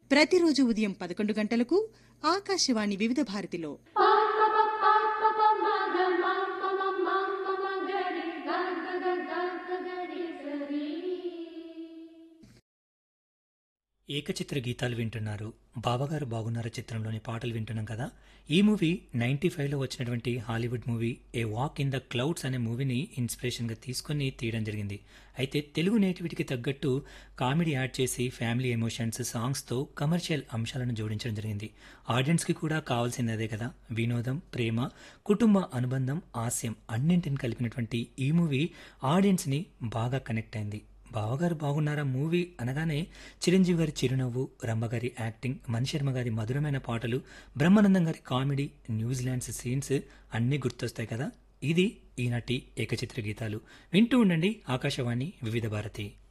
ప్రతిరోజు ఉదయం పదకొండు గంటలకు ఆకాశవాణి వివిధ భారతిలో ఏకచిత్ర గీతాలు వింటున్నారు బావగారు బాగున్నారా చిత్రంలోని పాటలు వింటున్నాం కదా ఈ మూవీ నైంటీ ఫైవ్లో వచ్చినటువంటి Hollywood movie a walk in the clouds అనే మూవీని ఇన్స్పిరేషన్గా తీసుకొని తీయడం జరిగింది అయితే తెలుగు నేటివిటీకి తగ్గట్టు కామెడీ యాడ్ చేసి ఫ్యామిలీ ఎమోషన్స్ సాంగ్స్తో కమర్షియల్ అంశాలను జోడించడం జరిగింది ఆడియన్స్కి కూడా కావాల్సింది అదే కదా వినోదం ప్రేమ కుటుంబ అనుబంధం హాస్యం అన్నింటిని కలిపినటువంటి ఈ మూవీ ఆడియన్స్ని బాగా కనెక్ట్ అయింది బావగారు బాగున్నారా మూవీ అనగానే చిరంజీవి గారి చిరునవ్వు రంభగారి యాక్టింగ్ మణిశర్మ గారి మధురమైన పాటలు బ్రహ్మానందం గారి కామెడీ న్యూజిలాండ్స్ సీన్స్ అన్నీ గుర్తొస్తాయి కదా ఇది ఈనాటి ఏకచిత్ర గీతాలు వింటూ ఉండండి ఆకాశవాణి వివిధ భారతి